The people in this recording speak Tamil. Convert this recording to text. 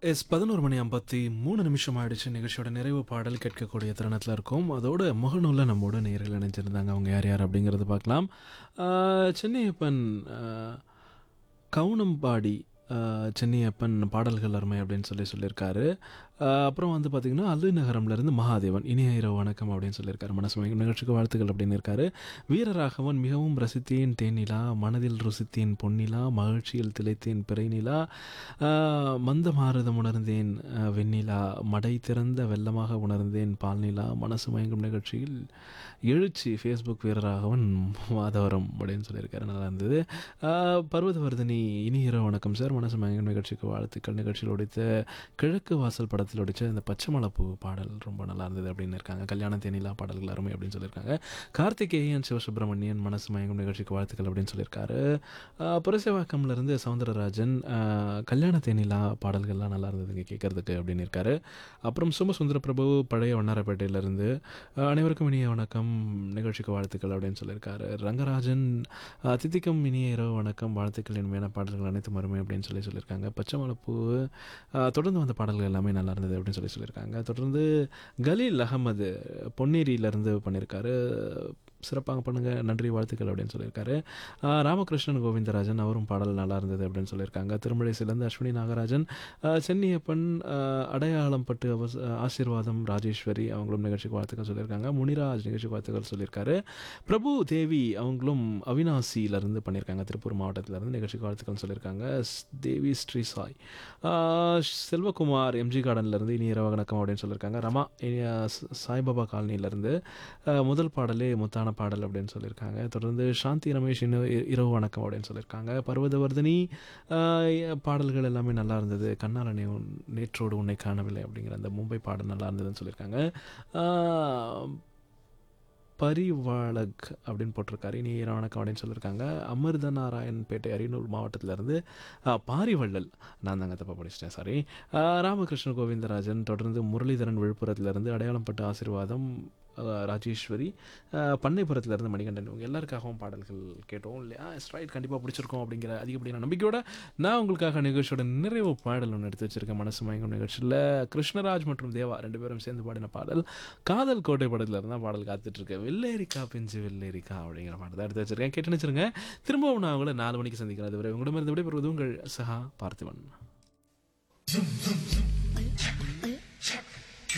எஸ் பதினோரு மணி ஐம்பத்தி மூணு நிமிஷம் ஆயிடுச்சு நிகழ்ச்சியோட நிறைவு பாடல் கேட்கக்கூடிய தருணத்தில் இருக்கும் அதோட முகநூலில் நம்மோட நேரில் இணைஞ்சிருந்தாங்க அவங்க யார் யார் அப்படிங்கிறத பார்க்கலாம் ஆஹ் சென்னையப்பன் ஆஹ் கவுனம்பாடி ஆஹ் சென்னையப்பன் பாடல்கள் அருமை அப்படின்னு சொல்லி சொல்லியிருக்காரு ஆஹ் அப்புறம் வந்து பார்த்திங்கன்னா அல்லு நகரம்லேருந்து மகாதேவன் இனிய இரவு வணக்கம் அப்படின்னு சொல்லியிருக்காரு மனசு மயங்கும் நிகழ்ச்சிக்கு வாழ்த்துக்கள் அப்படின்னு இருக்காரு வீரராகவன் மிகவும் ரசித்தேன் தேனிலா மனதில் ருசித்தேன் பொன்னிலா மகிழ்ச்சியில் திளைத்தேன் பிறைநிலா ஆஹ் மந்த மாறுதம் உணர்ந்தேன் ஆஹ் வெண்ணிலா மடை திறந்த வெள்ளமாக உணர்ந்தேன் பால்நிலா மனசு மயங்கும் நிகழ்ச்சியில் எழுச்சி ஃபேஸ்புக் வீரராகவன் மாதவரம் அப்படின்னு சொல்லியிருக்காரு நல்லா இருந்தது ஆஹ் பர்வதவர்தினி இனி இரவு வணக்கம் சார் மனசு மயங்கும் நிகழ்ச்சிக்கு வாழ்த்துக்கள் நிகழ்ச்சியில் ஒடித்த கிழக்கு வாசல் படத்தில் ஒடிச்ச இந்த பச்சை மலைப்பூ பாடல் ரொம்ப நல்லா இருந்தது அப்படின்னு இருக்காங்க கல்யாண தேனிலா பாடல்கள் அருமை அப்படின்னு சொல்லியிருக்காங்க கார்த்திகேயன் சிவசுப்பிரமணியன் மனசு மயங்கும் நிகழ்ச்சிக்கு வாழ்த்துக்கள் அப்படின்னு சொல்லியிருக்காரு ஆஹ் புரசேவாக்கம்ல இருந்து சவுந்தரராஜன் ஆஹ் கல்யாண தேனிலா பாடல்கள்லாம் நல்லா இருந்ததுங்க கேட்கறதுக்கு அப்படின்னு இருக்காரு அப்புறம் சோமசுந்தர பிரபு பழைய வண்ணாரப்பேட்டையிலேருந்து அனைவருக்கும் இனிய வணக்கம் நிகழ்ச்சிக்கு வாழ்த்துக்கள் அப்படின்னு சொல்லியிருக்காரு ரங்கராஜன் ஆஹ் தித்திக்கும் இனிய இரவு வணக்கம் வாழ்த்துக்கள் இனிமையான பாடல்கள் அனைத்தும் அருமை அப்படின்னு சொல்லி சொல்லியிருக்காங்க பச்சை மலைப்பூ ஆஹ் தொடர்ந்து வந்த பாடல்கள் எல்லாமே நல்லா இருந்தது அப்படின்னு சொல்லி சொல்லியிருக்காங்க தொடர்ந்து கலீல் அகமது பொன்னேரியிலேருந்து பண்ணியிருக்காரு சிறப்பாக பண்ணுங்க நன்றி வாழ்த்துக்கள் அப்படின்னு சொல்லியிருக்காரு ஆஹ் ராமகிருஷ்ணன் கோவிந்தராஜன் அவரும் பாடல் நல்லா இருந்தது அப்படின்னு சொல்லியிருக்காங்க திருமலை சிலந்து அஸ்வினி நாகராஜன் ஆஹ் சென்னியப்பன் ஆஹ் அடையாளம் பட்டு அவஸ் ஆசீர்வாதம் ராஜேஸ்வரி அவங்களும் நிகழ்ச்சிக்கு வாழ்த்துக்கள் சொல்லியிருக்காங்க முனிராஜ் நிகழ்ச்சிக்கு வாழ்த்துக்கள் சொல்லியிருக்காரு பிரபு தேவி அவங்களும் அவினாசியிலேருந்து பண்ணியிருக்காங்க திருப்பூர் மாவட்டத்திலேருந்து நிகழ்ச்சிக்கு வாழ்த்துக்கள் சொல்லியிருக்காங்க ஸ்- தேவி ஸ்ரீ சாய் ஆஹ் செல்வகுமார் எம்ஜி கார்டன்லேருந்து இனி இரவு வணக்கம் அப்படின்னு சொல்லியிருக்காங்க ரமா இனி, ஆஹ் ஸ்- சாய்பாபா காலனியிலேருந்து முதல் பாடலே முத்தான பாடல் அப்படின்னு சொல்லியிருக்காங்க தொடர்ந்து சாந்தி ரமேஷ் இன்னும் இ- இரவு வணக்கம் அப்படின்னு சொல்லியிருக்காங்க பர்வதவர்தினி ஆஹ் பாடல்கள் எல்லாமே நல்லா இருந்தது கண்ணாலனை உன் நேற்றோடு உன்னை காணவில்லை அப்படிங்கிற அந்த மும்பை பாடல் நல்லா இருந்ததுன்னு சொல்லியிருக்காங்க ஆஹ் பரிவாளக் அப்படின்னு போட்டிருக்காரு இனி இரவு வணக்கம் அப்படின்னு சொல்லியிருக்காங்க அமிர்த நாராயண்பேட்டை அரியலூர் மாவட்டத்திலேருந்து பாரிவள்ளல் நான் தாங்க தப்பாக படிச்சிட்டேன் சாரி ராமகிருஷ்ண கோவிந்தராஜன் தொடர்ந்து முரளிதரன் விழுப்புரத்துலேருந்து அடையாளம் பட்ட ஆசீர்வாதம் ஆஹ் ராஜேஸ்வரி ஆஹ் பண்ணைப்புறத்துலேருந்து மணிகண்டன் இவங்க எல்லாருக்காகவும் பாடல்கள் கேட்டோம் இல்லையா ஸ்ட்ரைட் கண்டிப்பாக பிடிச்சிருக்கோம் அப்படிங்கிற அதிகப்படியான நம்பிக்கையோட நான் உங்களுக்காக நிகழ்ச்சியோட நிறைவு பாடல் ஒன்று எடுத்து வச்சிருக்கேன் மனசு மயங்கும் நிகழ்ச்சியில் கிருஷ்ணராஜ் மற்றும் தேவா ரெண்டு பேரும் சேர்ந்து பாடின பாடல் காதல் கோட்டை படத்தில் இருந்தால் பாடல் காத்துட்ருக்கு வெள்ளேரிக்கா பிஞ்சு வெள்ளேரிக்கா அப்படிங்கிற பாடல் தான் எடுத்து வச்சிருக்கேன் கேட்டு நினச்சிருங்க திரும்பவும் நான் உங்களை நாலு மணிக்கு சந்திக்கிறேன் அதுவரை உங்களிடமிருந்து விடைபெறுவது உங்கள் சஹா பார்த்திபன்